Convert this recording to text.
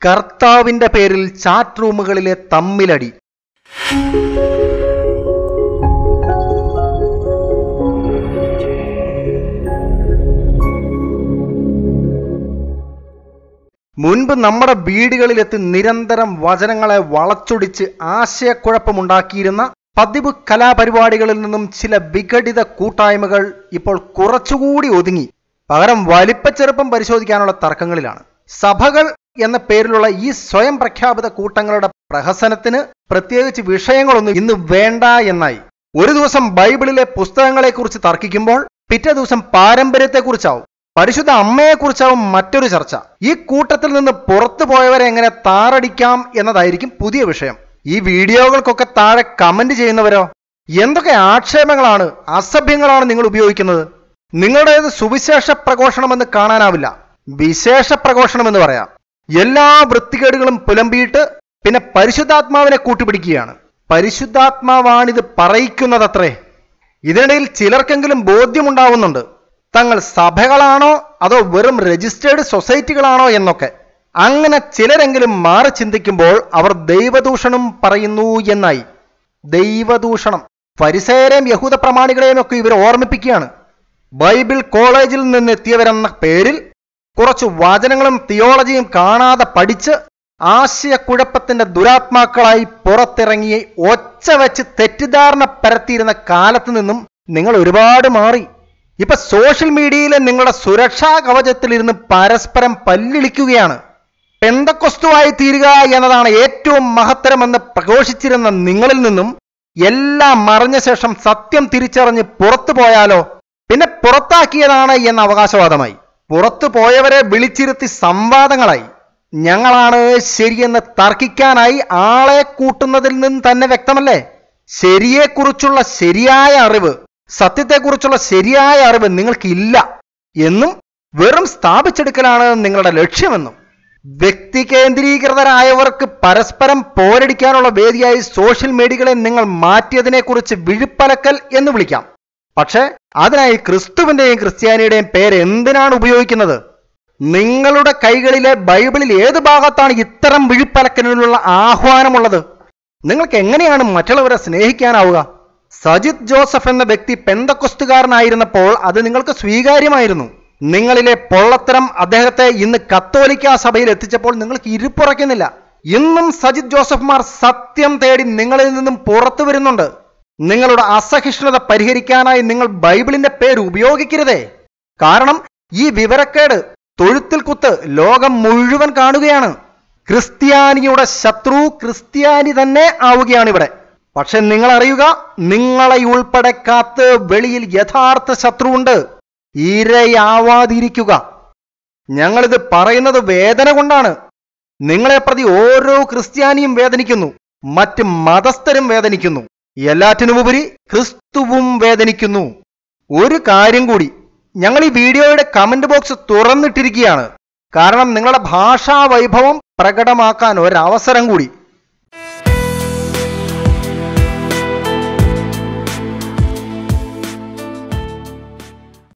കർത്താവിന്റെ പേരിൽ ചാറ്റ് റൂമുകളിലെ തമ്മിലടി മുൻപ് നമ്മുടെ വീടുകളിലെത്തി നിരന്തരം വചനങ്ങളെ വളച്ചൊടിച്ച് ആശയക്കുഴപ്പമുണ്ടാക്കിയിരുന്ന പതിവ് കലാപരിപാടികളിൽ നിന്നും ചില വിഘടിത കൂട്ടായ്മകൾ ഇപ്പോൾ കുറച്ചുകൂടി ഒതുങ്ങി പകരം വലിപ്പച്ചെറുപ്പം പരിശോധിക്കാനുള്ള തർക്കങ്ങളിലാണ് സഭകൾ എന്ന പേരിലുള്ള ഈ സ്വയം പ്രഖ്യാപിത കൂട്ടങ്ങളുടെ പ്രഹസനത്തിന് പ്രത്യേകിച്ച് വിഷയങ്ങളൊന്നും ഇന്ന് വേണ്ട എന്നായി ഒരു ദിവസം ബൈബിളിലെ പുസ്തകങ്ങളെക്കുറിച്ച് തർക്കിക്കുമ്പോൾ പിറ്റേ ദിവസം പാരമ്പര്യത്തെക്കുറിച്ചാവും പരിശുദ്ധ അമ്മയെക്കുറിച്ചാവും മറ്റൊരു ചർച്ച ഈ കൂട്ടത്തിൽ നിന്ന് പുറത്തു പോയവരെ എങ്ങനെ താറടിക്കാം എന്നതായിരിക്കും പുതിയ വിഷയം ഈ വീഡിയോകൾക്കൊക്കെ താഴെ കമന്റ് ചെയ്യുന്നവരോ എന്തൊക്കെ ആക്ഷേപങ്ങളാണ് അസഭ്യങ്ങളാണ് നിങ്ങൾ ഉപയോഗിക്കുന്നത് നിങ്ങളുടേത് സുവിശേഷ പ്രഘോഷണമെന്ന് കാണാനാവില്ല വിശേഷ പ്രഘോഷണമെന്ന് പറയാം എല്ലാ വൃത്തികേടുകളും പുലമ്പിയിട്ട് പിന്നെ പരിശുദ്ധാത്മാവിനെ കൂട്ടുപിടിക്കുകയാണ് പരിശുദ്ധാത്മാവാണിത് പറയിക്കുന്നതത്രേ ഇതിനിടയിൽ ചിലർക്കെങ്കിലും ബോധ്യമുണ്ടാവുന്നുണ്ട് തങ്ങൾ സഭകളാണോ അതോ വെറും രജിസ്റ്റേർഡ് സൊസൈറ്റികളാണോ എന്നൊക്കെ അങ്ങനെ ചിലരെങ്കിലും മാറി ചിന്തിക്കുമ്പോൾ അവർ ദൈവദൂഷണം പറയുന്നു എന്നായി ദൈവദൂഷണം ഫരിസേരെയും യഹൂദ പ്രമാണികളെയും ഒക്കെ ഇവർ ഓർമ്മിപ്പിക്കുകയാണ് ബൈബിൾ കോളേജിൽ നിന്നെത്തിയവരെന്ന പേരിൽ കുറച്ച് വചനങ്ങളും തിയോളജിയും കാണാതെ പഠിച്ച് ആശയക്കുഴപ്പത്തിന്റെ ദുരാത്മാക്കളായി പുറത്തിറങ്ങി ഒച്ച വെച്ച് തെറ്റിദ്ധാരണ പരത്തിയിരുന്ന കാലത്ത് നിന്നും നിങ്ങൾ ഒരുപാട് മാറി ഇപ്പൊ സോഷ്യൽ മീഡിയയിലെ നിങ്ങളുടെ സുരക്ഷാ കവചത്തിലിരുന്ന് പരസ്പരം പല്ലിളിക്കുകയാണ് പെന്തക്കൊസ്തുവായി തീരുക എന്നതാണ് ഏറ്റവും മഹത്തരമെന്ന് പ്രഘോഷിച്ചിരുന്ന നിങ്ങളിൽ നിന്നും എല്ലാം മറിഞ്ഞ ശേഷം സത്യം തിരിച്ചറിഞ്ഞ് പുറത്തു പോയാലോ പിന്നെ പുറത്താക്കിയതാണ് എന്ന അവകാശവാദമായി പുറത്തു പോയവരെ വിളിച്ചിരുത്തി സംവാദങ്ങളായി ഞങ്ങളാണ് ശരിയെന്ന് തർക്കിക്കാനായി ആളെ കൂട്ടുന്നതിൽ നിന്ന് തന്നെ വ്യക്തമല്ലേ ശരിയെക്കുറിച്ചുള്ള ശരിയായ അറിവ് സത്യത്തെക്കുറിച്ചുള്ള ശരിയായ അറിവ് നിങ്ങൾക്കില്ല എന്നും വെറും സ്ഥാപിച്ചെടുക്കലാണ് നിങ്ങളുടെ ലക്ഷ്യമെന്നും വ്യക്തി കേന്ദ്രീകൃതരായവർക്ക് പരസ്പരം പോരടിക്കാനുള്ള വേദിയായി സോഷ്യൽ മീഡിയകളെ നിങ്ങൾ മാറ്റിയതിനെക്കുറിച്ച് വിഴുപ്പലക്കൽ എന്ന് വിളിക്കാം പക്ഷേ അതിനായി ക്രിസ്തുവിന്റെയും ക്രിസ്ത്യാനിയുടെയും പേര് എന്തിനാണ് ഉപയോഗിക്കുന്നത് നിങ്ങളുടെ കൈകളിലെ ബൈബിളിൽ ഏത് ഭാഗത്താണ് ഇത്തരം വിഴുപ്പലക്കലിനുള്ള ആഹ്വാനമുള്ളത് നിങ്ങൾക്ക് എങ്ങനെയാണ് മറ്റുള്ളവരെ സ്നേഹിക്കാനാവുക സജിത് ജോസഫ് എന്ന വ്യക്തി പെന്തക്കൊസ്തുകാരനായിരുന്നപ്പോൾ അത് നിങ്ങൾക്ക് സ്വീകാര്യമായിരുന്നു നിങ്ങളിലെ പൊള്ളത്തരം അദ്ദേഹത്തെ ഇന്ന് കത്തോലിക്ക സഭയിൽ എത്തിച്ചപ്പോൾ നിങ്ങൾക്ക് ഇരുപ്പുറയ്ക്കുന്നില്ല ഇന്നും സജിത് ജോസഫ്മാർ സത്യം തേടി നിങ്ങളിൽ നിന്നും പുറത്തു വരുന്നുണ്ട് നിങ്ങളുടെ അസഹിഷ്ണുത പരിഹരിക്കാനായി നിങ്ങൾ ബൈബിളിന്റെ പേര് ഉപയോഗിക്കരുതേ കാരണം ഈ വിവരക്കേട് തൊഴുത്തിൽ കുത്ത് ലോകം മുഴുവൻ കാണുകയാണ് ക്രിസ്ത്യാനിയുടെ ശത്രു ക്രിസ്ത്യാനി തന്നെ ആവുകയാണ് ഇവിടെ പക്ഷെ നിങ്ങൾ അറിയുക നിങ്ങളെ ഉൾപ്പെടെ കാത്ത് വെളിയിൽ യഥാർത്ഥ ശത്രുവുണ്ട് ഇരയാവാതിരിക്കുക ഞങ്ങളിത് പറയുന്നത് വേദന കൊണ്ടാണ് നിങ്ങളെ പ്രതി ഓരോ ക്രിസ്ത്യാനിയും വേദനിക്കുന്നു മറ്റ് മതസ്ഥരും വേദനിക്കുന്നു എല്ലാറ്റിനുമുപരി ക്രിസ്തുവും വേദനിക്കുന്നു ഒരു കാര്യം കൂടി ഞങ്ങൾ ഈ വീഡിയോയുടെ കമന്റ് ബോക്സ് തുറന്നിട്ടിരിക്കുകയാണ് കാരണം നിങ്ങളുടെ ഭാഷാ വൈഭവം പ്രകടമാക്കാൻ ഒരവസരം കൂടി